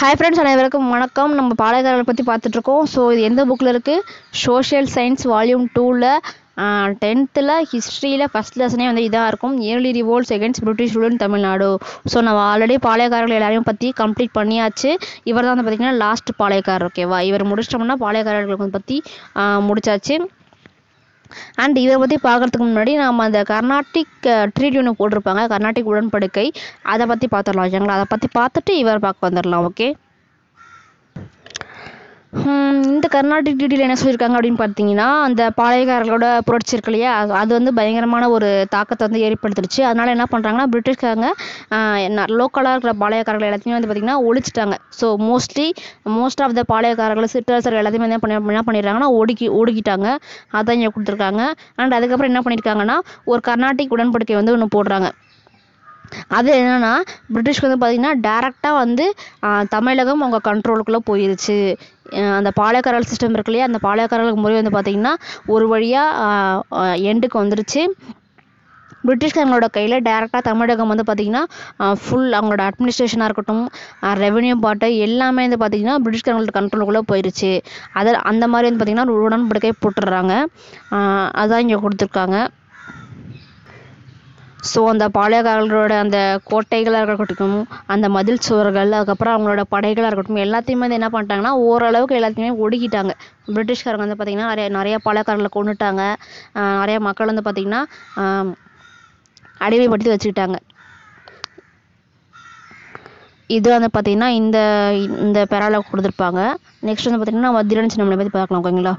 hi friends அனைவருக்கும் வணக்கம் நம்ம பாளையக்காரர்களை பற்றி பார்த்துட்ருக்கோம் ஸோ இது எந்த புக்கில் இருக்குது சோஷியல் சயின்ஸ் வால்யூம் டூவில் டென்த்தில் ஹிஸ்ட்ரியில் ஃபஸ்ட் லெசனே வந்து இதாக இருக்கும் early revolts against British rule in Tamil Nadu so நம்ம ஆல்ரெடி பாளையக்காரர்கள் எல்லாரையும் பற்றி கம்ப்ளீட் பண்ணியாச்சு இவர் தான் வந்து பார்த்திங்கன்னா லாஸ்ட் பாளையக்காரர் ஓகேவா இவர் முடிச்சிட்டோம்னா பாளையக்காரர்களுக்கு வந்து பற்றி முடிச்சாச்சு அண்ட் இதை பற்றி பார்க்குறதுக்கு முன்னாடி நம்ம அந்த கர்நாடிக் ட்ரீட் ஒன்று போட்டிருப்பாங்க கர்நாடிக் உடன்படிக்கை அதை பற்றி பார்த்துடலாம் ஓகேங்களா அதை பற்றி பார்த்துட்டு இவர் பார்க்க வந்துடலாம் ஓகே இந்த கர்நாடிக் டியூட்டியில் என்ன சொல்லியிருக்காங்க அப்படின்னு பார்த்தீங்கன்னா அந்த பாளையக்காரர்களோட புரட்சி இருக்கு இல்லையா அது- அது வந்து பயங்கரமான ஒரு தாக்கத்தை வந்து ஏற்படுத்திடுச்சு அதனால என்ன பண்ணுறாங்கன்னா பிரிட்டிஷ்காரங்க லோக்கலாக இருக்கிற பாளையக்காரர்கள் எல்லாத்தையுமே வந்து பார்த்திங்கன்னா ஒழிச்சிட்டாங்க so mostly most of the பாளையக்காரர்கள் சிற்றரசர்கள் எல்லாத்தையுமே என்ன பண்ணி என்ன பண்ணிடுறாங்கன்னா ஒடுக்கி ஒடுக்கிட்டாங்க அதான் இங்கே கொடுத்துருக்காங்க அண்ட் அதுக்கப்புறம் என்ன பண்ணியிருக்காங்கன்னா ஒரு கர்நாடிக் உடன்படிக்கை வந்து ஒன்று போடுறாங்க அது என்னன்னா பிரிட்டிஷ்க்கு வந்து பார்த்தீங்கன்னா டேரெக்டாக வந்து ஆஹ், தமிழகம் அவங்க கண்ட்ரோலுக்குள்ளே போயிருச்சு ஆஹ், அந்த பாளையக்காரர்கள் சிஸ்டம் இருக்கு இல்லையா அந்த பாளையக்காரர்கள் முறை வந்து பார்த்தீங்கன்னா ஒரு வழியாக எண்டுக்கு வந்துருச்சு பிரிட்டிஷ்காரங்களோட கையில் டேரெக்டாக தமிழகம் வந்து பார்த்திங்கன்னா ஃபுல் அவங்களோட அட்மினிஸ்ட்ரேஷனாக இருக்கட்டும் ரெவென்யூ பார்ட்டு எல்லாமே வந்து பார்த்திங்கன்னா பிரிட்டிஷ்காரங்களோட கண்ட்ரோலுக்குள்ளே போயிருச்சு அதை அந்த மாதிரி வந்து பார்த்திங்கன்னா ஒரு உடன்படிக்கை போட்டுடுறாங்க ஆஹ் அதான் இங்கே கொடுத்துருக்காங்க ஸோ அந்த பாளையக்காரர்களோட அந்த கோட்டைகளாக இருக்கட்டும் அந்த மதில் சுவர்கள் அதுக்கப்புறம் அவங்களோட படைகளாக இருக்கட்டும் எல்லாத்தையுமே வந்து என்ன பண்ணிட்டாங்கன்னா ஓரளவுக்கு எல்லாத்தையுமே ஒடுக்கிட்டாங்க பிரிட்டிஷ்காரங்க வந்து பார்த்திங்கன்னா நிறைய நிறைய பாளையக்காரர்களை கொண்டுட்டாங்க ஆஹ் நிறைய மக்கள் வந்து பார்த்திங்கன்னா ஆஹ் அடிமைப்படுத்தி வச்சுக்கிட்டாங்க இது வந்து பார்த்திங்கன்னா இந்த இந்த பெறால கொடுத்துருப்பாங்க நெக்ஸ்ட் வந்து பார்த்திங்கன்னா நம்ம திரன் சின்னமலை பற்றி பார்க்கலாம் ஓகேங்களா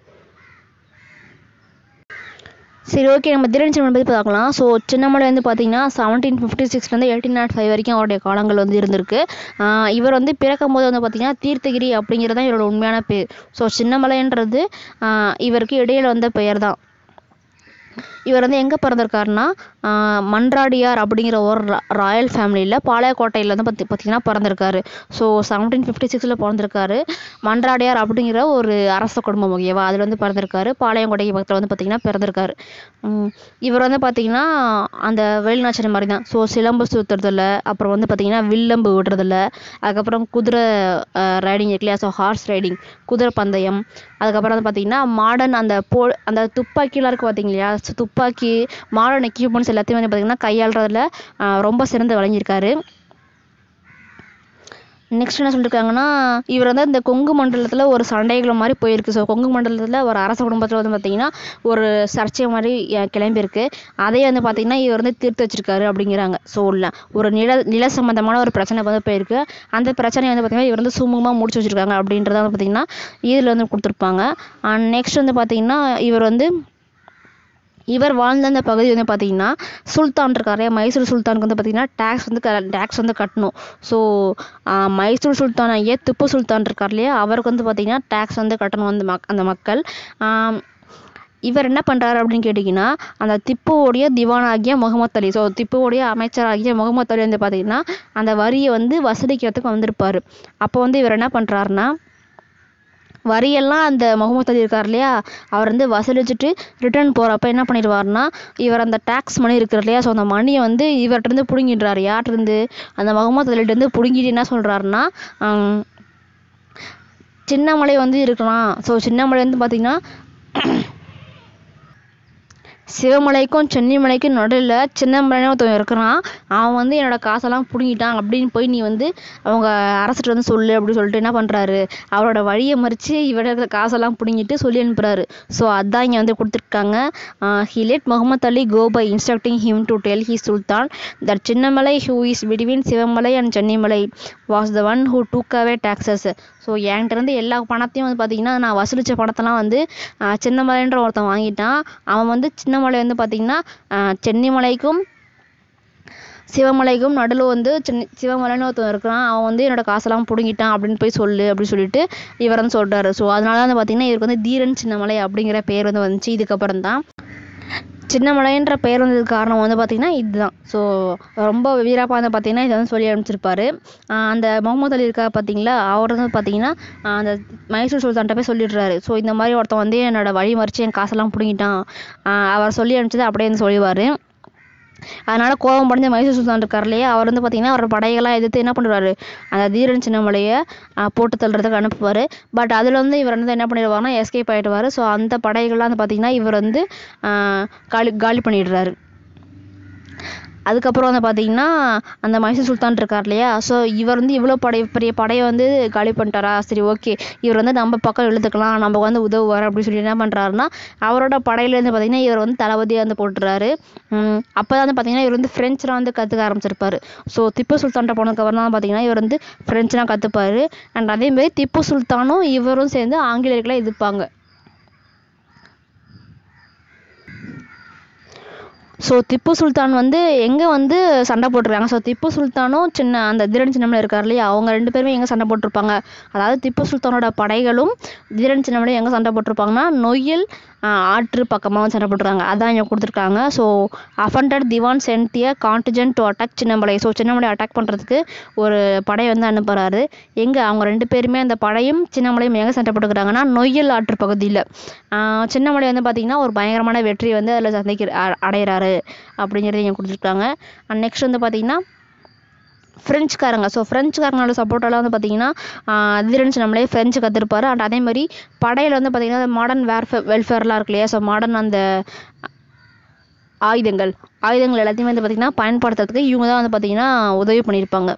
சரி ஓகே நம்ம திரன் சின்னமலை பற்றி பார்க்கலாம் ஸோ சின்னமலை வந்து பார்த்தீங்கன்னா செவன்டீன் ஃபிஃப்டி சிக்ஸ்லேருந்து எயிட்டீன் நாட் ஃபைவ் வரைக்கும் அவருடைய காலங்கள் வந்து இருந்திருக்கு ஆஹ் இவர் வந்து பிறக்கும் போது வந்து பார்த்தீங்கன்னா தீர்த்தகிரி அப்படிங்கிறது தான் இவரோட உண்மையான பேர் ஸோ சின்னமலைன்றது ஆஹ் இவருக்கு இடையில வந்த பெயர் தான் இவர் வந்து எங்கே பிறந்திருக்காருன்னா ஆஹ் மன்றாடியார் அப்படிங்கிற ஒரு ரா- ராயல் ஃபேமிலியில் பாளையக்கோட்டையில் வந்து பத்தி பார்த்தீங்கன்னா பிறந்திருக்காரு ஸோ செவன்டீன் ஃபிஃப்டி சிக்ஸில் பிறந்திருக்காரு மன்றாடியார் அப்படிங்கிற ஒரு அரச குடும்பம் ஓகேவா அதில் வந்து பிறந்திருக்காரு பாளையங்கோட்டைக்கு பக்கத்தில் வந்து பார்த்தீங்கன்னா பிறந்திருக்காரு உம் இவர் வந்து பார்த்தீங்கன்னா அந்த வேலுநாச்சியார் மாதிரி தான் ஸோ சிலம்பு சுற்றுறதில்ல அப்புறம் வந்து பார்த்தீங்கன்னா வில்லம்பு விடுறதில்ல அதுக்கப்புறம் குதிரை ரைடிங் இருக்கு இல்லையா ஸோ ஹார்ஸ் ரைடிங் குதிரை பந்தயம் அதுக்கப்புறம் வந்து பார்த்தீங்கன்னா மாடர்ன் அந்த போ அந்த துப்பாக்கிலாம் இருக்குது பார்த்தீங்க இல்லையா so துப்பாக்கி மாடர்ன் எக்யூப்மெண்ட்ஸ் எல்லாத்தையும் வந்து பார்த்தீங்கன்னா கையாளுறதுல ஆஹ் ரொம்ப சிறந்து விளங்கியிருக்காரு நெக்ஸ்ட் என்ன சொல்லியிருக்காங்கன்னா இவர் வந்து இந்த கொங்கு மண்டலத்தில் ஒரு சண்டைகள் மாதிரி போயிருக்கு ஸோ கொங்கு மண்டலத்தில் ஒரு அரச குடும்பத்தில் வந்து பார்த்தீங்கன்னா ஒரு சர்ச்சை மாதிரி அஹ், கிளம்பியிருக்கு அதையே வந்து பார்த்தீங்கன்னா இவர் வந்து தீர்த்து வச்சிருக்காரு அப்படிங்கிறாங்க ஸோ ஒரு நில நில சம்பந்தமான ஒரு பிரச்சனை வந்து போயிருக்கு அந்த பிரச்சனையை வந்து பார்த்தீங்கன்னா இவர் வந்து சுமூகமாக முடிச்சு வச்சிருக்காங்க அப்படின்றத வந்து பார்த்தீங்கன்னா இதில் வந்து கொடுத்துருப்பாங்க அண்ட் நெக்ஸ்ட் வந்து பார்த்தீங்கன்னா இவர் வந்து இவர் வாழ்ந்த அந்த பகுதி வந்து பார்த்தீங்கன்னா சுல்தான் இருக்காரு மைசூர் சுல்தானுக்கு வந்து பார்த்தீங்கன்னா டேக்ஸ் வந்து டேக்ஸ் வந்து கட்டணும் ஸோ மைசூர் சுல்தான் ஐயா திப்பு சுல்தான் இருக்கார் இல்லையா அவருக்கு வந்து பார்த்தீங்கன்னா டேக்ஸ் வந்து கட்டணும் அந்த மக் அந்த மக்கள் ஆம், இவர் என்ன பண்ணுறாரு அப்படின்னு கேட்டிங்கன்னா அந்த திப்புவோடைய திவானாகிய முகமது அலி ஸோ திப்புவோடைய அமைச்சராகிய முகமது அலி வந்து பார்த்தீங்கன்னா அந்த வரியை வந்து வசூலிக்கிறதுக்கு வந்திருப்பார் அப்போ வந்து இவர் என்ன பண்ணுறாருன்னா வரியெல்லாம் அந்த முகமது அலி இருக்கார் இல்லையா அவர் வந்து வசூலிச்சுட்டு ரிட்டர்ன் போகிறப்ப என்ன பண்ணிடுவாருன்னா இவர் அந்த டேக்ஸ் மணி இருக்கிற இல்லையா ஸோ அந்த மணியை வந்து இவர்கிட்ட இருந்து பிடுங்கிடுறாரு யார்கிட்டருந்து அந்த முகமது அலிகிட்டேருந்து பிடுங்கிட்டு என்ன சொல்கிறாருன்னா சின்னமலை வந்து இருக்கலாம் ஸோ சின்னமலை வந்து பார்த்திங்கன்னா சிவமலைக்கும் சென்னிமலைக்கும் நடுவில் சின்னமலைன்னு ஒருத்தன் இருக்கிறான் அவன் வந்து என்னோட காசெல்லாம் பிடுங்கிட்டான் அப்படின்னு போய் நீ வந்து அவங்க அரசிட்ட வந்து சொல்லு அப்படின்னு சொல்லிட்டு என்ன பண்ணுறாரு அவரோட வழியை மறித்து இவரோட காசெல்லாம் பிடுங்கிட்டு சொல்லி அனுப்புகிறாரு ஸோ அதான் இங்கே வந்து கொடுத்துருக்காங்க he let Mohammed Ali go by instructing him to tell he sultan that Chinnamalai who is between Sivamalai and Chennimalai was the one who took away taxes so என்கிட்ட இருந்து எல்லா பணத்தையும் வந்து பார்த்தீங்கன்னா நான் வசூலித்த பணத்தெல்லாம் வந்து ஆஹ் சின்னமலைன்ற ஒருத்தன் வாங்கிட்டான் அவன் வந்து சின்னமலை வந்து பார்த்தீங்கன்னா ஆஹ் சென்னிமலைக்கும் சிவமலைக்கும் நடுவில் வந்து சின்ன சிவமலைன்னு ஒருத்தன் இருக்கிறான் அவன் வந்து என்னோட காசெல்லாம் பிடுங்கிட்டான் அப்படின்னு போய் சொல்லு அப்படின்னு சொல்லிட்டு இவர் வந்து சொல்றாரு ஸோ அதனால வந்து பார்த்தீங்கன்னா இவருக்கு வந்து தீரன் சின்னமலை அப்படிங்கிற பேர் வந்து வந்துச்சு இதுக்கப்புறம் தான் சின்னமலைன்ற பெயர் வந்ததுக்கு காரணம் வந்து பார்த்திங்கன்னா இதுதான் ஸோ ரொம்ப வீராப்பா வந்து பார்த்திங்கன்னா இதை வந்து சொல்லி அனுப்பிச்சிருப்பாரு ஆஹ் அந்த முகமது அலி இருக்கா பார்த்தீங்களா அவர் வந்து பார்த்தீங்கன்னா ஆஹ் அந்த மைசூர் சுல்தான்கிட்ட போய் சொல்லிடுறாரு ஸோ இந்த மாதிரி ஒருத்தன் வந்து என்னோட வழி மறித்து என் காசெல்லாம் பிடுங்கிட்டான் ஆஹ் அவர் சொல்லி அனுப்பிச்சதை அப்படியே வந்து சொல்லிடுவார் அதனால கோபம் படைஞ்ச மைசூர் சுல்தான் இருக்கார் இல்லையா அவர் வந்து பார்த்தீங்கன்னா அவர் படையெல்லாம் எதிர்த்து என்ன பண்ணுவார் அந்த தீரன் சின்னமலையை போட்டு தள்ளுறதுக்கு அனுப்புவார் பட் அதில் வந்து இவர் வந்து என்ன பண்ணிடுவாருன்னா எஸ்கேப் ஆகிடுவார் ஸோ அந்த படைகள்லாம் வந்து பார்த்தீங்கன்னா இவர் வந்து ஆஹ் காலி காலி பண்ணிடுறாரு அதுக்கப்புறம் வந்து பார்த்தீங்கன்னா அந்த மைசூர் சுல்தான் இருக்கார் இல்லையா ஸோ இவர் வந்து இவ்வளோ படை பெரிய படையை வந்து காலி பண்ணிட்டாரா சரி ஓகே இவர் வந்து நம்ம பக்கம் இழுத்துக்கலாம் நம்ம வந்து உதவுவார் அப்படின்னு சொல்லி என்ன பண்ணுறாருன்னா அவரோட படையிலேருந்து பார்த்தீங்கன்னா இவர் வந்து தளபதியாக வந்து போட்டுறாரு அப்போ தான் வந்து பார்த்தீங்கன்னா இவர் வந்து ஃப்ரெஞ்செலாம் வந்து கற்றுக்க ஆரம்பிச்சிருப்பாரு ஸோ திப்பு சுல்தான்கிட்ட போனதுக்கப்புறம் தான் பார்த்தீங்கன்னா இவர் வந்து ஃப்ரெஞ்செலாம் கற்றுப்பாரு அண்ட் அதேமாதிரி திப்பு சுல்தானும் இவரும் சேர்ந்து ஆங்கிலேயர்களை எதிர்ப்பாங்க ஸோ திப்பு சுல்தான் வந்து எங்கே வந்து சண்டை போட்டிருக்காங்க ஸோ திப்பு சுல்தானும் சின்ன அந்த தீரன் சின்னமலை இருக்கார் இல்லையா அவங்க ரெண்டு பேருமே எங்கே சண்டை போட்டிருப்பாங்க அதாவது திப்பு சுல்தானோட படைகளும் தீரன் சின்னமலையும் எங்கே சண்டை போட்டிருப்பாங்கன்னா நொய்யல் ஆஹ் ஆற்று பக்கமாக வந்து சண்டை போட்டிருக்காங்க அதான் இங்கே கொடுத்துருக்காங்க so offended Dewan sent a contingent to attack Chinnamalai so Chinnamalai attack பண்ணுறதுக்கு ஒரு படையை வந்து அனுப்புகிறாரு எங்கே அவங்க ரெண்டு பேருமே அந்த படையும் சின்னமலையும் எங்கே சண்டை போட்டுக்கிறாங்கன்னா நொய்யல் ஆற்று பகுதியில் சின்னமலை வந்து பார்த்திங்கன்னா ஒரு பயங்கரமான வெற்றி வந்து அதில் சந்திக்கிற அ- அடையிறாரு அப்படிங்கிறது இங்கே கொடுத்துருக்காங்க அண்ட் நெக்ஸ்ட் வந்து பார்த்திங்கன்னா ஃப்ரெஞ்சுக்காரங்க ஸோ ஃப்ரெஞ்சுக்காரங்களோட சப்போர்ட்டால் வந்து பார்த்தீங்கன்னா அதிரன்ஸ் நம்மளே ஃப்ரெஞ்சு கற்றுருப்பாரு அண்ட் அதே மாதிரி படையில் வந்து பார்த்தீங்கன்னா மாடர்ன் வேர்ஃபே வெல்ஃபேர்லாம் இருக்கு இல்லையா ஸோ மாடர்ன் அந்த ஆயுதங்கள் ஆயுதங்கள் எல்லாத்தையுமே வந்து பார்த்திங்கன்னா பயன்படுத்துறதுக்கு இவங்க தான் வந்து பார்த்திங்கன்னா உதவி பண்ணியிருப்பாங்க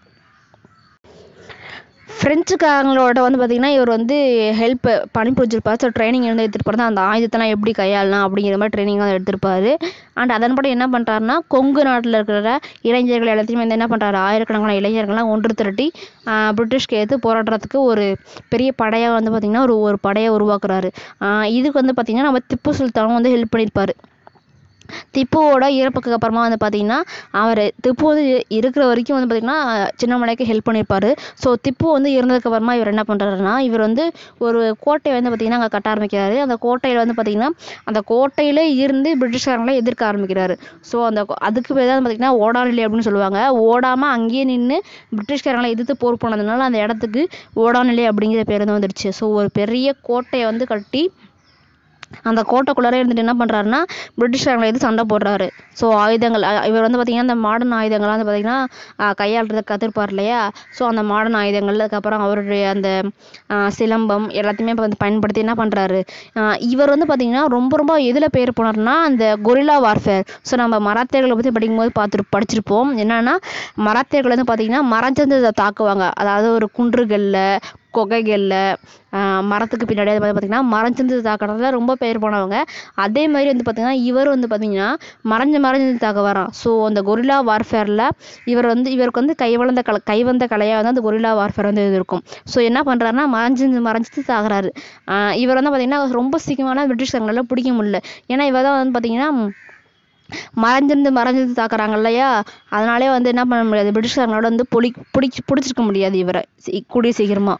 ஃப்ரெஞ்சுக்காரங்களோட வந்து பார்த்திங்கன்னா இவர் வந்து ஹெல்ப் பண்ணி புரிஞ்சிருப்பார் ஸோ ட்ரைனிங் இருந்து எடுத்துகிட்டு அந்த ஆயுதத்தெல்லாம் எப்படி கையாளலாம் அப்படிங்கிற மாதிரி ட்ரைனிங் வந்து எடுத்திருப்பாரு அண்ட் அதன்படி என்ன பண்ணுறாருன்னா கொங்கு நாட்டில் இருக்கிற இளைஞர்கள் எல்லாத்தையுமே வந்து என்ன பண்ணுறாரு ஆயிரக்கணக்கான இளைஞர்கள்லாம் ஒன்று திரட்டி ஆஹ் பிரிட்டிஷ்க்கு எதிர்த்து போராடுறதுக்கு ஒரு பெரிய படையாக வந்து பார்த்திங்கன்னா ஒரு ஒரு படையை உருவாக்குறாரு ஆஹ் இதுக்கு வந்து பார்த்திங்கன்னா நம்ம திப்பு சுல்தானும் வந்து ஹெல்ப் பண்ணியிருப்பாரு திப்புவோட இறப்புக்கு அப்புறமா வந்து பார்த்தீங்கன்னா அவர் திப்பு வந்து இ- இருக்கிற வரைக்கும் வந்து பார்த்தீங்கன்னா சின்னமலைக்கு ஹெல்ப் பண்ணியிருப்பாரு ஸோ திப்பு வந்து இறந்ததுக்கு அப்புறமா இவர் என்ன பண்ணுறாருன்னா இவர் வந்து ஒரு கோட்டையை வந்து பார்த்தீங்கன்னா அங்கே கட்ட ஆரம்பிக்கிறாரு அந்த கோட்டையில் வந்து பார்த்தீங்கன்னா அந்த கோட்டையில இருந்து பிரிட்டிஷ்காரங்களை எதிர்க்க ஆரம்பிக்கிறாரு ஸோ அந்த கோ- அதுக்கு பேர் தான் பார்த்தீங்கன்னா ஓடாநிலை அப்படின்னு சொல்லுவாங்க ஓடாமல் அங்கேயே நின்று பிரிட்டிஷ்காரங்களை எதிர்த்து போர் போனதுனால அந்த இடத்துக்கு ஓடாநிலை அப்படிங்கிற பேர் வந்து வந்துடுச்சு ஸோ ஒரு பெரிய கோட்டையை வந்து கட்டி அந்த கோட்டைக்குள்ளாரே இருந்துட்டு என்ன பண்ணுறாருன்னா பிரிட்டிஷ்காரங்களை எது சண்டை போடுறாரு ஸோ ஆயுதங்கள் அ- இவர் வந்து பார்த்திங்கன்னா அந்த மாடர்ன் ஆயுதங்கள்லாம் வந்து பார்த்திங்கன்னா கையாளுறத கற்றுருப்பார் இல்லையா ஸோ அந்த மாடர்ன் ஆயுதங்கள் அதுக்கப்புறம் அவருடைய அந்த ஆ, சிலம்பம் எல்லாத்தையுமே இப்ப வந்து பயன்படுத்தி என்ன பண்ணுறாரு இவர் வந்து பார்த்திங்கன்னா ரொம்ப ரொம்ப எதில் பேர் போனார்னா அந்த கொரில்லா வார்ஃபேர் ஸோ நம்ம மராத்தியர்களை பற்றி படிக்கும்போது பார்த்து படிச்சிருப்போம் என்னன்னா மராத்தியர்கள் வந்து பார்த்திங்கன்னா மறைஞ்சிருந்து தாக்குவாங்க அதாவது ஒரு குன்றுகளில் குகைகளில் மரத்துக்கு பின்னாடி அது பார்த்திங்கன்னா மறைஞ்சிருந்து தாக்குறதுல ரொம்ப பேர் போனவங்க அதே மாதிரி வந்து பார்த்திங்கன்னா இவர் வந்து பார்த்திங்கன்னா மறைஞ்சு மறைஞ்சு தாக்க வரான் ஸோ அந்த கொரில்லா வார்ஃபேரில் இவர் வந்து இவருக்கு வந்து கைவளர்ந்த கலை கைவந்த கலையாக வந்து அந்த கொரில்லா வார்ஃபேர் வந்து இது இருக்கும் ஸோ என்ன பண்ணுறாருன்னா மறைஞ்சு மறைஞ்சு தாக்குறாரு ஆஹ் இவர் வந்து பார்த்திங்கன்னா ரொம்ப சீக்கிரமான பிரிட்டிஷ்காரங்களால பிடிக்க முடியல ஏன்னா இவர் தான் வந்து பார்த்திங்கன்னா மறைஞ்சிருந்து மறைஞ்சிருந்து தாக்குறாங்க இல்லையா அதனாலே வந்து என்ன பண்ண முடியாது பிரிட்டிஷ்காரங்களோட வந்து பொலி பிடிச்சி பிடிச்சிருக்க முடியாது இவரை சீ- கூடிய சீக்கிரமா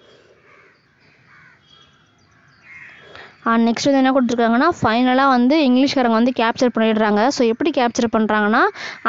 நெக்ஸ்ட் வந்து என்ன கொடுத்துருக்காங்கன்னா ஃபைனலாக வந்து இங்கிலீஷ்காரங்க வந்து கேப்சர் பண்ணிடுறாங்க ஸோ எப்படி கேப்சர் பண்ணுறாங்கன்னா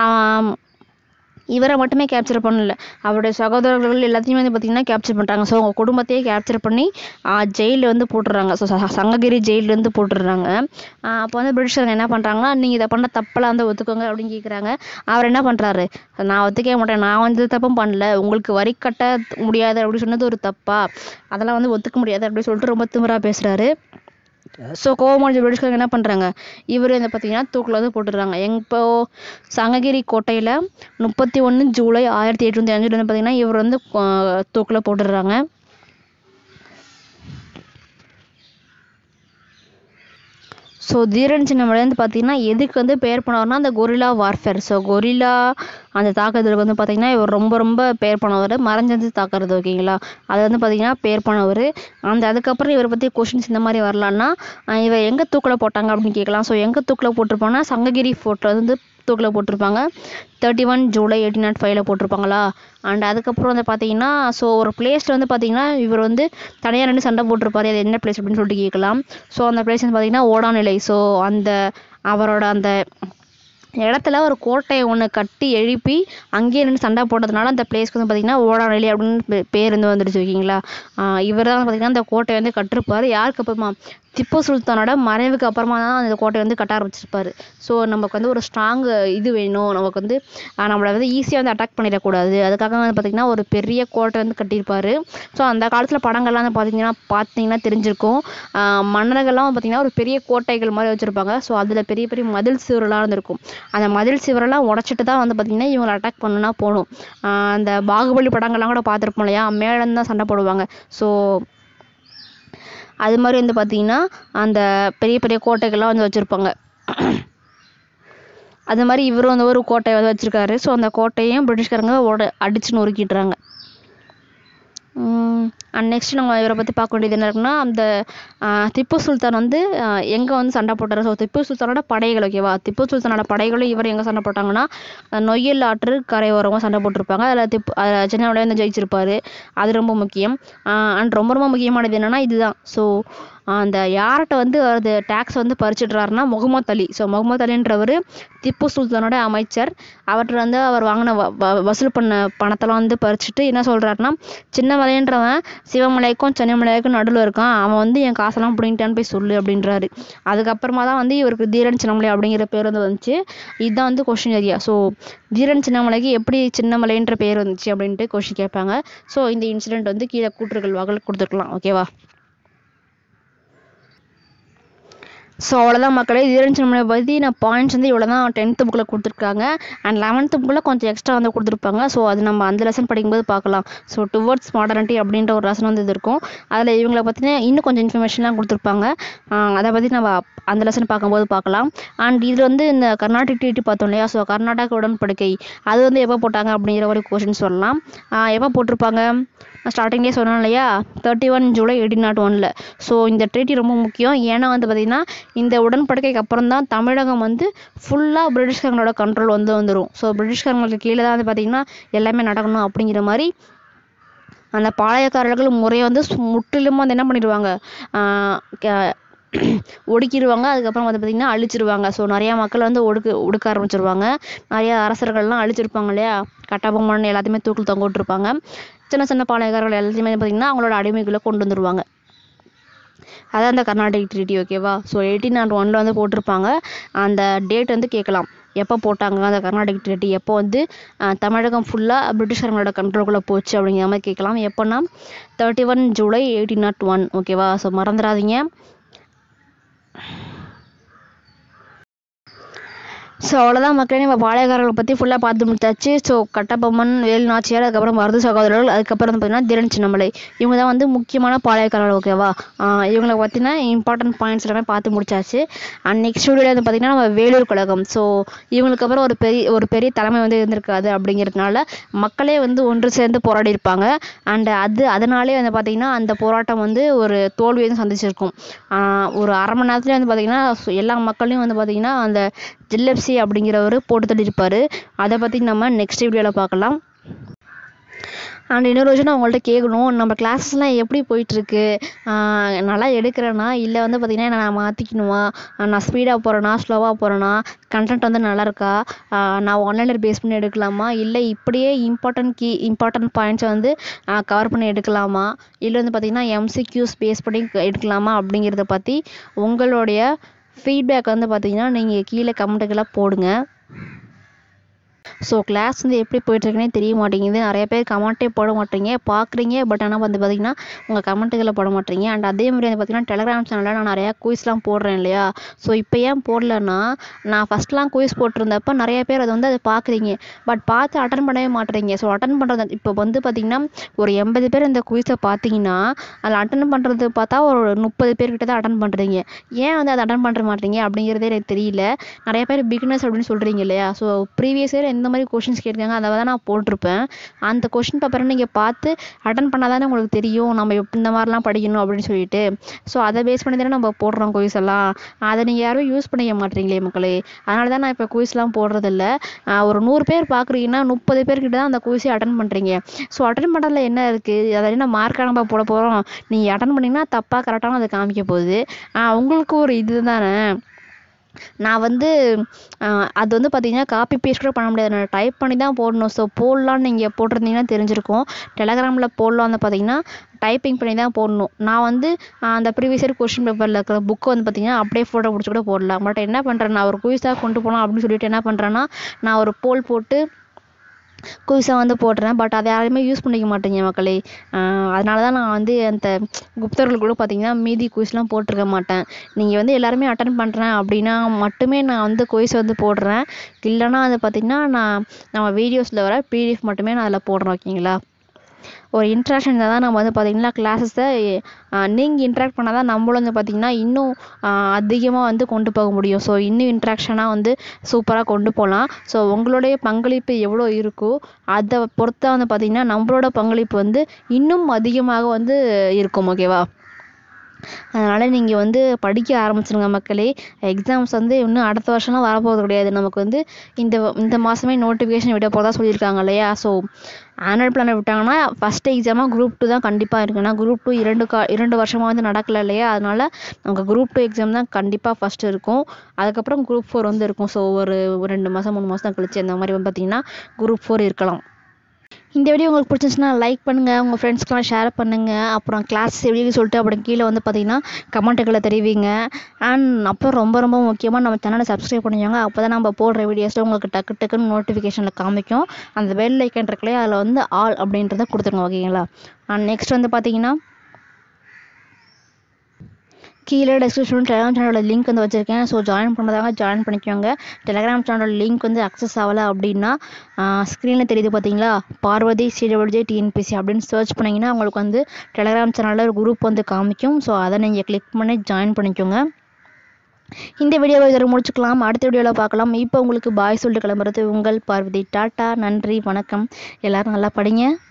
இவரை மட்டுமே கேப்சர் பண்ணல அவருடைய சகோதரர்கள் எல்லாத்தையுமே வந்து பார்த்திங்கன்னா கேப்சர் பண்ணுறாங்க ஸோ அவங்க குடும்பத்தையே கேப்சர் பண்ணி ஜெயிலில் வந்து போட்டுடுறாங்க ஸோ சங்ககிரி ஜெயிலேருந்து போட்டுடுறாங்க அப்போ வந்து பிரிட்டிஷாரங்க என்ன பண்ணுறாங்கன்னா நீங்கள் இதை பண்ண தப்பெல்லாம் வந்து ஒத்துக்கோங்க அப்படின்னு கேட்குறாங்க அவர் என்ன பண்ணுறாரு நான் ஒத்துக்கவே மாட்டேன் நான் வந்து தப்பும் பண்ணல உங்களுக்கு வரி கட்ட முடியாது அப்படின்னு சொன்னது ஒரு தப்பா அதெல்லாம் வந்து ஒத்துக்க முடியாது அப்படின்னு சொல்லிட்டு ரொம்ப திமிரா பேசுகிறாரு ஸோ கோவமடைஞ்ச பிரிட்டிஷ்காரங்க என்ன பண்ணுறாங்க இவர் வந்து பார்த்தீங்கன்னா தூக்கில் வந்து போட்டுடுறாங்க எங்க இப்போ சங்ககிரி கோட்டையில் முப்பத்தி ஒன்று ஜூலை ஆயிரத்தி எட்நூற்றி அஞ்சில் வந்து பார்த்தீங்கன்னா இவர் வந்து தூக்கில் போட்டுடுறாங்க ஸோ தீரன் சின்னமலை வந்து பார்த்தீங்கன்னா எதுக்கு வந்து பெயர் போனவர்னா அந்த கொரில்லா வார்ஃபேர் ஸோ கொரில்லா அந்த தாக்குதலுக்கு வந்து பார்த்தீங்கன்னா இவர் ரொம்ப ரொம்ப பெயர் போனவர் மறைஞ்சது தாக்குறது ஓகேங்களா அது வந்து பார்த்தீங்கன்னா பெயர் போனவர் அந்த அதுக்கப்புறம் இவரை பற்றி கொஷின்ஸ் இந்த மாதிரி வரலான்னா அஹ் இவர் எங்கே தூக்கில் போட்டாங்க அப்படின்னு கேட்கலாம் ஸோ எங்கே தூக்கில் போட்டிருப்பாங்கன்னா சங்ககிரி ஃபோர்ட்டில் வந்து தூக்கில் போட்டிருப்பாங்க thirty one July eighteen nought ஃபைவ்ல போட்டிருப்பாங்களா அண்ட் அதுக்கப்புறம் வந்து பார்த்தீங்கன்னா ஸோ ஒரு பிளேஸில் வந்து பார்த்தீங்கன்னா இவர் வந்து தனியாக ரெண்டு சண்டை போட்டிருப்பாரு அது என்ன பிளேஸ் அப்படின்னு சொல்லிட்டு கேட்கலாம் ஸோ அந்த பிளேஸ் வந்து பார்த்தீங்கன்னா ஓடாநிலை ஸோ அந்த அவரோட அந்த இடத்துல ஒரு கோட்டையை ஒன்று கட்டி எழுப்பி அங்கேயே நின்று சண்டை போட்டதுனால அந்த பிளேஸ்க்கு வந்து பார்த்தீங்கன்னா ஓடாநிலை அப்படின்னு பே- பேர் வந்து வந்துடுச்சு ஓகேங்களா இவர் தான் பார்த்தீங்கன்னா அந்த கோட்டையை வந்து கட்டிருப்பாரு யாருக்கு அப்புறமா திப்பு சுல்தானோட மறைவுக்கு அப்புறமா தான் அந்த கோட்டையை வந்து கட்ட ஆரம்பிச்சிருப்பாரு ஸோ நமக்கு வந்து ஒரு ஸ்ட்ராங் இது வேணும் நமக்கு வந்து ஆஹ் நம்மளை வந்து ஈஸியாக வந்து அட்டாக் பண்ணிடக்கூடாது அதுக்காக வந்து பார்த்திங்கன்னா ஒரு பெரிய கோட்டை வந்து கட்டியிருப்பாரு ஸோ அந்த காலத்தில் படங்கள்லாம் வந்து பார்த்திங்கன்னா பார்த்தீங்கன்னா தெரிஞ்சிருக்கும் ஆஹ் மன்னர்கள்லாம் பார்த்திங்கன்னா ஒரு பெரிய கோட்டைகள் மாதிரி வச்சுருப்பாங்க ஸோ அதில் பெரிய பெரிய மதில் சுவரெல்லாம் இருந்திருக்கும் அந்த மதில் சுவரெல்லாம் உடச்சிட்டு தான் வந்து பார்த்திங்கன்னா இவங்களை அட்டாக் பண்ணுனா போகணும் ஆஹ் அந்த பாகுபலி படங்கள்லாம் கூட பார்த்துருப்போம் இல்லையா மேலேருந்து தான் சண்டை போடுவாங்க ஸோ அது மாதிரி வந்து பார்த்திங்கன்னா அந்த பெரிய பெரிய கோட்டைகள்லாம் வந்து வச்சுருப்பாங்க அது மாதிரி இவரும் வந்து ஒரு கோட்டையை வந்து வச்சுருக்காரு ஸோ அந்த கோட்டையும் பிரிட்டிஷ்காரங்க உட அடிச்சு நொறுக்கிடுறாங்க அண்ட் நெக்ஸ்ட் நம்ம இவரை பற்றி பார்க்க வேண்டியது என்ன இருக்குன்னா அந்த ஆஹ் திப்பு சுல்தான் வந்து எங்கே வந்து சண்டை போட்டாரு ஸோ திப்பு சுல்தானோட படைகள் ஓகேவா திப்பு சுல்தானோட படைகளும் இவர் எங்கே சண்டை போட்டாங்கன்னா அஹ் நொய்யல் ஆற்று கரையோரமாக சண்டை போட்டிருப்பாங்க அதில் திப்பு அதில் சின்ன வந்து ஜெயிச்சிருப்பாரு அது ரொம்ப முக்கியம் அண்ட் ரொம்ப ரொம்ப முக்கியமானது என்னன்னா இதுதான் ஸோ அந்த யார்கிட்ட வந்து அது டேக்ஸ் வந்து பறிச்சிடுறாருன்னா முகமது அலி ஸோ முகமது அலின்றவர் திப்பு சுல்தானோட அமைச்சர் அவர்கிட்ட வந்து அவர் வாங்கின வ வ- வசூல் பண்ண பணத்தெல்லாம் வந்து பறிச்சுட்டு என்ன சொல்கிறாருன்னா சின்னமலைன்றவன் சிவமலைக்கும் சென்னிமலைக்கும் நடுவில் இருக்கான் அவன் வந்து என் காசெல்லாம் பிடிங்கிட்டான்னு போய் சொல்லு அப்படின்றாரு அதுக்கப்புறமா தான் வந்து இவருக்கு தீரன் சின்னமலை அப்படிங்கிற பேர் வந்து வந்துச்சு இதுதான் வந்து கொஷின் ஏரியா ஸோ தீரன் சின்னமலைக்கு எப்படி சின்னமலைன்ற பேர் வந்துச்சு அப்படின்ட்டு கொஷின் கேட்பாங்க ஸோ இந்த இன்சிடென்ட் வந்து கீழே கூற்றுகள் வகையில் கொடுத்துருக்கலாம் ஓகேவா ஸோ அவ்வளோதான் மக்களே தீரன் சின்னமலை பற்றி நான் பாயிண்ட்ஸ் வந்து இவ்வளோ தான் டென்த்து புக்கில் கொடுத்துருக்காங்க அண்ட் லெவன்த்து புக்கில் கொஞ்சம் எக்ஸ்ட்ரா வந்து கொடுத்துருப்பாங்க ஸோ அது நம்ம அந்த லெசன் படிக்கும்போது பார்க்கலாம் ஸோ டுவர்ட்ஸ் மாடர்னிட்டி அப்படின்ற ஒரு லெசன் வந்து இது இருக்கும் அதில் இவங்களை பற்றின இன்னும் கொஞ்சம் இன்ஃபர்மேஷன்லாம் கொடுத்துருப்பாங்க ஆஹ் அதை பற்றி நம்ம அந்த லெசன் பார்க்கும்போது பார்க்கலாம் அண்ட் இதில் வந்து இந்த கர்நாடிக் ட்ரீட்டி பார்த்தோம் இல்லையா ஸோ கர்நாடக உடன்படிக்கை அது வந்து எப்போ போட்டாங்க அப்படிங்கிற ஒரு கொஷின் சொல்லலாம் ஆஹ் எப்போ போட்டிருப்பாங்க நான் ஸ்டார்டிங்லேயே சொன்னேன் இல்லையா thirty one July eighteen nought ஒனில் ஸோ இந்த ட்ரீட்டி ரொம்ப முக்கியம் ஏன்னா வந்து பார்த்திங்கன்னா இந்த உடன்படிக்கைக்கு அப்புறம் தான் தமிழகம் வந்து ஃபுல்லாக பிரிட்டிஷ்காரங்களோட கண்ட்ரோல் வந்து வந்துடும் ஸோ பிரிட்டிஷ்காரங்களுக்கு கீழே தான் வந்து பார்த்திங்கன்னா எல்லாமே நடக்கணும் அப்படிங்கிற மாதிரி அந்த பாளையக்காரர்கள் முறையை வந்து சு- முற்றிலுமா வந்து என்ன பண்ணிடுவாங்க ஆஹ் க- ஒடுக்கிடுவாங்க அதுக்கப்புறம் வந்து பார்த்திங்கன்னா அழிச்சிருவாங்க ஸோ நிறையா மக்கள் வந்து ஒடுக்க ஒடுக்க ஆரம்பிச்சிருவாங்க நிறையா அரசர்கள்லாம் அழிச்சிருப்பாங்க இல்லையா கட்டபொம்மன் எல்லாத்தையுமே தூக்கில் தொங்க விட்டுருப்பாங்க சின்ன சின்ன பாளையக்காரர்கள் எல்லாத்தையுமே பார்த்திங்கன்னா அவங்களோட அடிமைக்குள்ளே கொண்டு வந்துருவாங்க அதான் அந்த கர்நாடிக் ட்ரீட்டி ஓகேவா ஸோ எயிட்டீன் நாட் ஒனில் வந்து போட்டிருப்பாங்க அந்த டேட் வந்து கேட்கலாம் எப்போ போட்டாங்க அந்த கர்நாடிக் ட்ரீட்டி எப்போ வந்து ஆஹ், தமிழகம் ஃபுல்லாக பிரிட்டிஷாரங்களோட கண்ட்ரோல்குள்ளே போச்சு அப்படிங்கிற மாதிரி கேட்கலாம் எப்போன்னா thirty one July eighteen nought one ஓகேவா ஸோ மறந்துடாதீங்க ஸோ அவ்வளோதான் மக்களே நம்ம பாளையக்காரர்களை பற்றி ஃபுல்லாக பார்த்து முடிச்சாச்சு ஸோ கட்டபொம்மன் வேலு நாச்சியார் அதுக்கப்புறம் மருது சகோதரர்கள் அதுக்கப்புறம் வந்து பார்த்தீங்கன்னா தீரன் சின்னமலை இவங்க தான் வந்து முக்கியமான பாளையக்காரர்கள் ஓகேவா ஆஹ் இவங்களை பற்றின இம்பார்ட்டன்ட் பாயிண்ட்ஸ் எல்லாமே பார்த்து முடிச்சாச்சு அண்ட் நெக்ஸ்ட் வீடியோவில் வந்து பார்த்தீங்கன்னா நம்ம வேலூர் கழகம் ஸோ இவங்களுக்கு அப்புறம் ஒரு பெரிய ஒரு பெரிய தலைமை வந்து இருந்திருக்காது அப்படிங்கிறதுனால மக்களே வந்து ஒன்று சேர்ந்து போராடி இருப்பாங்க அண்ட் அது அதனாலே வந்து பார்த்தீங்கன்னா அந்த போராட்டம் வந்து ஒரு தோல்வியை வந்து சந்திச்சிருக்கும் ஆஹ் ஒரு அரை மணி நேரத்துலேயே வந்து பார்த்தீங்கன்னா சு- எல்லா மக்களையும் வந்து பார்த்தீங்கன்னா அந்த ஜில்லப்சி அப்படிங்கிறவர் போட்டு தள்ளியிருப்பாரு அதை பற்றி நம்ம நெக்ஸ்ட் வீடியோவில் பார்க்கலாம் அண்ட் இன்னொரு விஷயம் நான் உங்கள்கிட்ட கேட்கணும் நம்ம கிளாஸஸ்லாம் எப்படி போயிட்டுருக்கு நல்லா எடுக்கிறேனா இல்லை வந்து பார்த்தீங்கன்னா நான் மாற்றிக்கணுமா நான் ஸ்பீடாக போகிறேனா ஸ்லோவாக போகிறேனா கண்டென்ட் வந்து நல்லா இருக்கா ஆஹ் நான் ஆன்லைனில் பேஸ் பண்ணி எடுக்கலாமா இல்லை இப்படியே இம்பார்ட்டன்ட் கீ இம்பார்ட்டன்ட் பாயிண்ட்ஸை வந்து கவர் பண்ணி எடுக்கலாமா இல்லை வந்து பார்த்தீங்கன்னா எம்சிக்யூஸ் பேஸ் பண்ணி எடுக்கலாமா அப்படிங்கிறத பற்றி உங்களுடைய ஃபீட்பேக் வந்து பார்த்தீங்கன்னா நீங்கள் கீழே கமெண்ட்டுகளை போடுங்க ஸோ கிளாஸ் வந்து எப்படி போயிட்டுருக்குனே தெரிய மாட்டேங்குது நிறைய பேர் கமெண்ட்டே போட மாட்டீங்க பார்க்குறீங்க பட் ஆனால் வந்து பார்த்தீங்கன்னா உங்கள் கமெண்ட்டுகளை போட மாட்டீங்க அண்ட் அதே மாதிரி வந்து பார்த்தீங்கன்னா டெலகிராம் சேனலில் நான் நிறையா குயிஸ்லாம் போடுறேன் இல்லையா ஸோ இப்போ ஏன் போடலன்னா நான் ஃபஸ்ட்லாம் குயிஸ் போட்டிருந்தப்ப நிறைய பேர் அதை வந்து அதை பார்க்குறீங்க பட் பார்த்து அட்டன் பண்ணவே மாட்டேறீங்க ஸோ அட்டன் பண்ணுறது இப்போ வந்து பார்த்தீங்கன்னா ஒரு எண்பது பேர் இந்த குயிஸை பார்த்தீங்கன்னா அதில் அட்டன் பண்ணுறது பார்த்தா ஒரு முப்பது பேர்கிட்ட தான் அட்டன் பண்ணுறீங்க ஏன் வந்து அதை அட்டன் பண்ண மாட்டீங்க அப்படிங்கிறதே எனக்கு தெரியல நிறைய பேர் பிகினர்ஸ் அப்படின்னு சொல்கிறீங்க இல்லையா ஸோ ப்ரீவியஸ் இயர் எந்த மாதிரி கொஷின்ஸ் கேட்டிருக்காங்க அதை தான் நான் போட்டிருப்பேன் அந்த கொஷின் பேப்பரை நீங்கள் பார்த்து அட்டன் பண்ணால் தானே உங்களுக்கு தெரியும் நம்ம எப் இந்த மாதிரிலாம் படிக்கணும் அப்படின்னு சொல்லிட்டு ஸோ அதை பேஸ் பண்ணி தானே நம்ம போடுறோம் குயிஸ் எல்லாம் அதை நீங்கள் யாரும் யூஸ் பண்ணிக்க மாட்டீங்களே மக்களே அதனால தான் நான் இப்போ குயிஸ்லாம் போடுறதில்ல ஆஹ் ஒரு நூறு பேர் பார்க்குறீங்கன்னா முப்பது பேர்கிட்ட தான் அந்த குயிஸை அட்டன் பண்ணுறீங்க ஸோ அட்டன் பண்ணுறதுல என்ன இருக்குது அதை என்ன மார்க்காக நம்ம போட போகிறோம் நீங்கள் அட்டன் பண்ணிங்கன்னா தப்பாக கரெக்டாக அதை காமிக்க போகுது ஆஹ் உங்களுக்கு ஒரு இது தானே நான் வந்து ஆஹ் அது வந்து பார்த்தீங்கன்னா காப்பி பேஸ்ட் கூட பண்ண முடியாது நான் டைப் பண்ணி தான் போடணும் ஸோ போடலான்னு நீங்கள் போட்டிருந்தீங்கன்னா தெரிஞ்சிருக்கும் டெலகிராமில் போடலாம் வந்து பார்த்தீங்கன்னா டைப்பிங் பண்ணி தான் போடணும் நான் வந்து ஆஹ் அந்த ப்ரீவியஸ் இயர் கொஷின் பேப்பரில் இருக்கிற புக்கை வந்து பார்த்தீங்கன்னா அப்படியே ஃபோட்டோ பிடிச்சி கூட போடலாம் பட் என்ன பண்ணுறேன் நான் ஒரு குயிஸாக கொண்டு போகலாம் அப்படின்னு சொல்லிட்டு என்ன பண்ணுறேன்னா நான் ஒரு போல் போட்டு குயிஸாக வந்து போடுறேன் பட் அதை யாருமே யூஸ் பண்ணிக்க மாட்டேங்க மக்களே அதனால தான் நான் வந்து அந்த குப்தர்கள் கூட பார்த்தீங்கன்னா மீதி குயிஸ்லாம் போட்டிருக்க மாட்டேன் நீங்கள் வந்து எல்லாருமே அட்டன் பண்ணுறேன் அப்படின்னா மட்டுமே நான் வந்து குயிஸ் வந்து போடுறேன் இல்லைன்னா அது பார்த்தீங்கன்னா நான் நம்ம வீடியோஸில் வர பிடிஎஃப் மட்டுமே நான் அதில் போடுறேன் ஓகேங்களா ஒரு இன்ட்ராக்ஷன் இருந்தால் தான் நம்ம வந்து பார்த்திங்கன்னா கிளாஸஸை நீங்கள் இன்ட்ராக்ட் பண்ணால் தான் நம்மளும் வந்து பார்த்திங்கன்னா இன்னும் அதிகமாக வந்து கொண்டு போக முடியும் ஸோ இன்னும் இன்ட்ராக்ஷனாக வந்து சூப்பராக கொண்டு போகலாம் ஸோ உங்களுடைய பங்களிப்பு எவ்வளோ இருக்கோ அதை பொறுத்தா வந்து பார்த்திங்கன்னா நம்மளோட பங்களிப்பு வந்து இன்னும் அதிகமாக வந்து இருக்கும் ஓகேவா அதனால் நீங்கள் வந்து படிக்க ஆரம்பிச்சிருங்க மக்களே எக்ஸாம்ஸ் வந்து இன்னும் அடுத்த வருஷம்லாம் வரப்போகிறது கிடையாது நமக்கு வந்து இந்த இந்த மாதமே நோட்டிஃபிகேஷன் விட போகிறதா சொல்லியிருக்காங்க இல்லையா ஸோ ஆனுவல் பிளானை விட்டாங்கன்னா ஃபஸ்ட் எக்ஸாமாக குரூப் டூ தான் கண்டிப்பாக இருக்கு ஏன்னா குரூப் டூ இரண்டு கா இரண்டு வருஷமாக வந்து நடக்கல இல்லையா அதனால் நமக்கு குரூப் டூ எக்ஸாம் தான் கண்டிப்பாக ஃபஸ்ட்டு இருக்கும் அதுக்கப்புறம் குரூப் ஃபோர் வந்து இருக்கும் ஸோ ஒரு ஒரு ரெண்டு மாதம் மூணு மாதம் கழிச்சு அந்த மாதிரி வந்து பார்த்திங்கன்னா குரூப் ஃபோர் இருக்கலாம் இந்த வீடியோ உங்களுக்கு பிடிச்சிருந்துச்சுன்னா லைக் பண்ணுங்கள் உங்கள் ஃப்ரெண்ட்ஸ்க்கெலாம் ஷேர் பண்ணுங்கள் அப்புறம் கிளாஸ் எப்படி சொல்லிட்டு அப்புறம் கீழே வந்து பார்த்தீங்கன்னா கமெண்ட்டுகளை தெரிவிங்க அண்ட் அப்புறம் ரொம்ப ரொம்ப முக்கியமாக நம்ம சேனலை சப்ஸ்கிரைப் பண்ணிக்கோங்க அப்போ தான் நம்ம போடுற வீடியோஸில் உங்களுக்கு டக்கு டக்குன்னு நோட்டிஃபிகேஷனில் காமிக்கும் அந்த பெல் ஐக்கன் இருக்குல்லையே அதில் வந்து ஆல் அப்படின்றத கொடுத்துருங்க ஓகேங்களா அண்ட் நெக்ஸ்ட் வந்து பார்த்தீங்கன்னா கீழே டெஸ்கிரிப்ஷன் டெலிகிராம் சேனலோட லிங்க் வந்து வச்சுருக்கேன் ஸோ ஜாயின் பண்ணுறதாங்க ஜாயின் பண்ணிக்கோங்க டெலிகிராம் சேனலோட லிங்க் வந்து அக்சஸ் ஆகலை அப்படின்னா ஸ்க்ரீனில் தெரியுது பார்த்தீங்களா பார்வதி சிடபிள்யூஜே டிஎன்பிசி அப்படின்னு சர்ச் பண்ணிங்கன்னா உங்களுக்கு வந்து டெலிகிராம் சேனலில் ஒரு குரூப் வந்து காமிக்கும் ஸோ அதை நீங்கள் கிளிக் பண்ணி ஜாயின் பண்ணிக்கோங்க இந்த வீடியோவை இதோட முடிச்சுக்கலாம் அடுத்த வீடியோவில் பார்க்கலாம் இப்போ உங்களுக்கு பாய் சொல்லிட்டு கிளம்புறது உங்கள் பார்வதி டாட்டா நன்றி வணக்கம் எல்லோரும் நல்லா படிங்க